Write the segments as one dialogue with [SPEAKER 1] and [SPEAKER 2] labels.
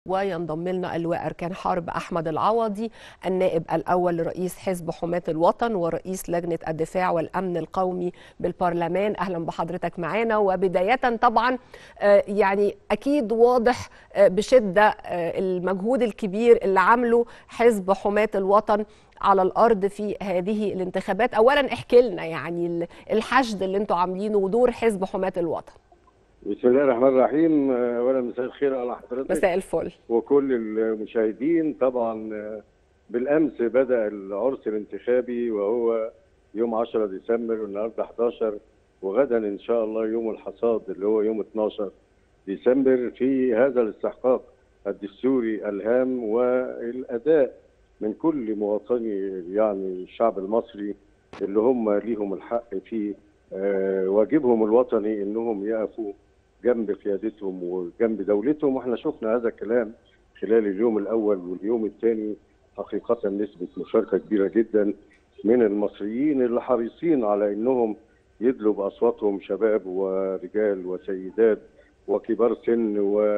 [SPEAKER 1] وينضم لنا اللواء أركان حرب أحمد العوضي النائب الأول لرئيس حزب حماة الوطن ورئيس لجنة الدفاع والأمن القومي بالبرلمان أهلا بحضرتك معانا وبداية طبعا يعني أكيد واضح بشدة المجهود الكبير اللي عمله حزب حماة الوطن على الارض في هذه الانتخابات اولا احكي لنا يعني الحشد اللي انتم عاملينه ودور حزب حماة الوطن
[SPEAKER 2] بسم الله الرحمن الرحيم اولا مساء الخير على حضرتك
[SPEAKER 1] مساء الفل
[SPEAKER 2] وكل المشاهدين طبعا بالامس بدا العرس الانتخابي وهو يوم 10 ديسمبر والنهارده 11 وغدا ان شاء الله يوم الحصاد اللي هو يوم 12 ديسمبر في هذا الاستحقاق الدستوري الهام والاداء من كل مواطني يعني الشعب المصري اللي هم ليهم الحق في واجبهم الوطني انهم يقفوا جنب قيادتهم وجنب دولتهم واحنا شفنا هذا الكلام خلال اليوم الاول واليوم الثاني حقيقه نسبه مشاركه كبيره جدا من المصريين اللي حريصين على انهم يدلوا باصواتهم شباب ورجال وسيدات وكبار سن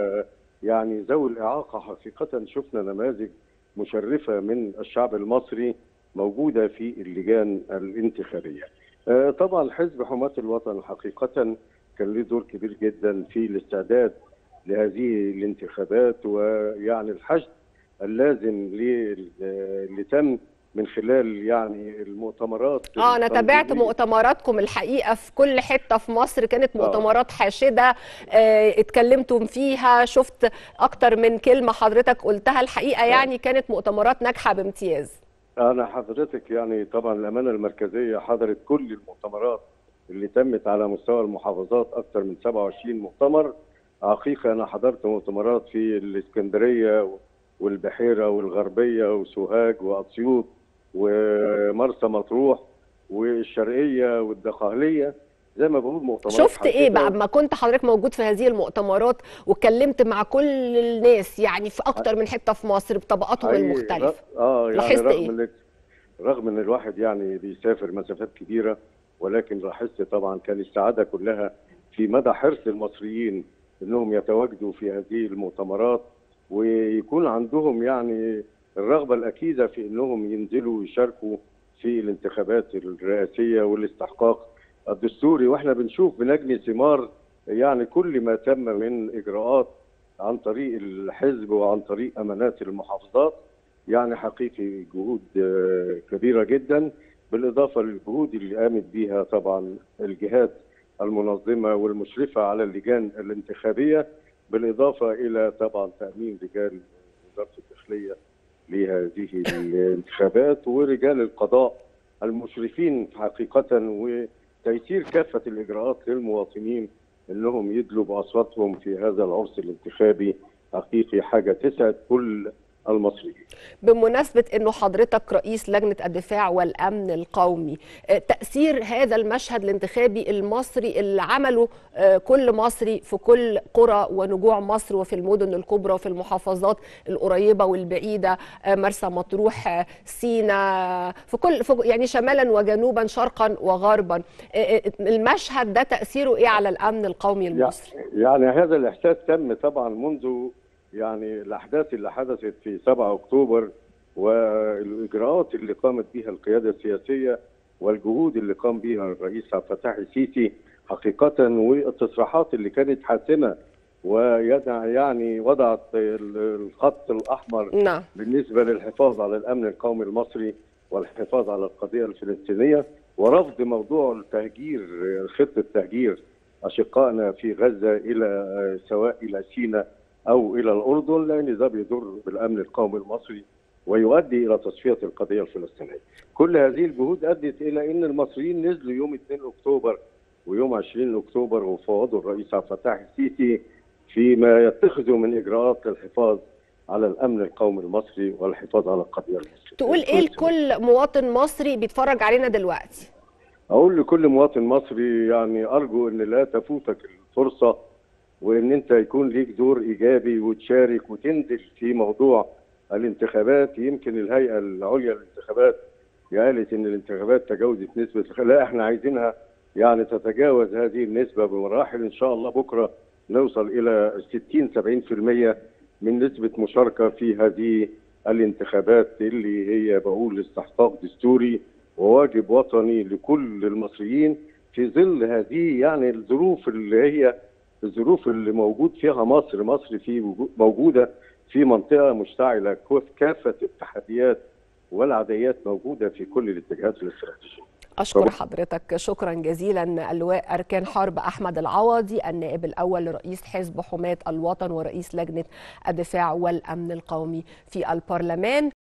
[SPEAKER 2] ويعني ذوي الاعاقه حقيقه شفنا نماذج مشرفه من الشعب المصري موجوده في اللجان الانتخابيه. طبعا حزب حماة الوطن حقيقة كان له دور كبير جدا في الاستعداد لهذه الانتخابات ويعني الحشد اللازم اللي تم من خلال يعني المؤتمرات
[SPEAKER 1] اه انا تابعت مؤتمراتكم الحقيقه في كل حته في مصر كانت مؤتمرات آه. حاشده آه اتكلمتم فيها شفت اكتر من كلمه حضرتك قلتها الحقيقه يعني كانت مؤتمرات ناجحه بامتياز
[SPEAKER 2] انا حضرتك يعني طبعا الامانه المركزيه حضرت كل المؤتمرات اللي تمت على مستوى المحافظات اكثر من 27 مؤتمر حقيقه انا حضرت مؤتمرات في الاسكندريه والبحيره والغربيه وسوهاج واسيوط ومرسى مطروح والشرقيه والدقهليه زي ما بقول مؤتمرات
[SPEAKER 1] شفت ايه بقى ما كنت حضرتك موجود في هذه المؤتمرات واتكلمت مع كل الناس يعني في اكتر من حته في مصر بطبقاتهم المختلفه
[SPEAKER 2] اه يعني لاحظت رغم ايه رغم ان الواحد يعني بيسافر مسافات كبيره ولكن لاحظت طبعا كان السعاده كلها في مدى حرص المصريين انهم يتواجدوا في هذه المؤتمرات ويكون عندهم يعني الرغبه الاكيده في انهم ينزلوا ويشاركوا في الانتخابات الرئاسيه والاستحقاق الدستوري واحنا بنشوف بنجني ثمار يعني كل ما تم من اجراءات عن طريق الحزب وعن طريق امانات المحافظات يعني حقيقي جهود كبيره جدا بالاضافه للجهود اللي قامت بها طبعا الجهات المنظمه والمشرفه على اللجان الانتخابيه بالاضافه الى طبعا تامين رجال وزاره الداخليه لهذه الانتخابات ورجال القضاء المشرفين حقيقه و تيسير كافة الإجراءات للمواطنين أنهم يدلوا بأصواتهم في هذا العرس الانتخابي حقيقي حاجة تسعد كل المصريين
[SPEAKER 1] بمناسبة أنه حضرتك رئيس لجنة الدفاع والأمن القومي تأثير هذا المشهد الانتخابي المصري اللي عمله كل مصري في كل قرى ونجوع مصر وفي المدن الكبرى وفي المحافظات القريبة والبعيدة مرسى مطروح سينا في كل في يعني شمالا وجنوبا شرقا وغربا المشهد ده تأثيره إيه على الأمن القومي المصري؟
[SPEAKER 2] يعني هذا الإحساس تم طبعا منذ يعني الاحداث اللي حدثت في 7 اكتوبر والاجراءات اللي قامت بها القياده السياسيه والجهود اللي قام بها الرئيس عبد الفتاح السيسي حقيقه والتصريحات اللي كانت حاسمه ويدع يعني وضعت الخط الاحمر
[SPEAKER 1] نعم.
[SPEAKER 2] بالنسبه للحفاظ على الامن القومي المصري والحفاظ على القضيه الفلسطينيه ورفض موضوع التهجير خطه تهجير اشقائنا في غزه الى سواء الى سيناء او الى الاردن لان ده بيضر بالامن القومي المصري ويؤدي الى تصفيه القضيه الفلسطينيه. كل هذه الجهود ادت الى ان المصريين نزلوا يوم 2 اكتوبر ويوم 20 اكتوبر وفوضوا الرئيس عبد الفتاح السيسي فيما يتخذوا من اجراءات للحفاظ على الامن القومي المصري والحفاظ على القضيه المصريه.
[SPEAKER 1] تقول ايه لكل مواطن مصري بيتفرج علينا دلوقتي؟
[SPEAKER 2] اقول لكل مواطن مصري يعني ارجو ان لا تفوتك الفرصه وان انت يكون ليك دور ايجابي وتشارك وتنزل في موضوع الانتخابات يمكن الهيئه العليا للانتخابات قالت ان الانتخابات تجاوزت نسبه لا احنا عايزينها يعني تتجاوز هذه النسبه بمراحل ان شاء الله بكره نوصل الى 60 70% من نسبه مشاركه في هذه الانتخابات اللي هي بقول استحقاق دستوري وواجب وطني لكل المصريين في ظل هذه يعني الظروف اللي هي الظروف اللي موجود فيها مصر مصر في موجوده في منطقه مشتعله كافه التحديات والعديات موجوده في كل الاتجاهات الاستراتيجيه
[SPEAKER 1] أشكر حضرتك شكرا جزيلا اللواء أركان حرب أحمد العوضي النائب الأول لرئيس حزب حماة الوطن ورئيس لجنة الدفاع والأمن القومي في البرلمان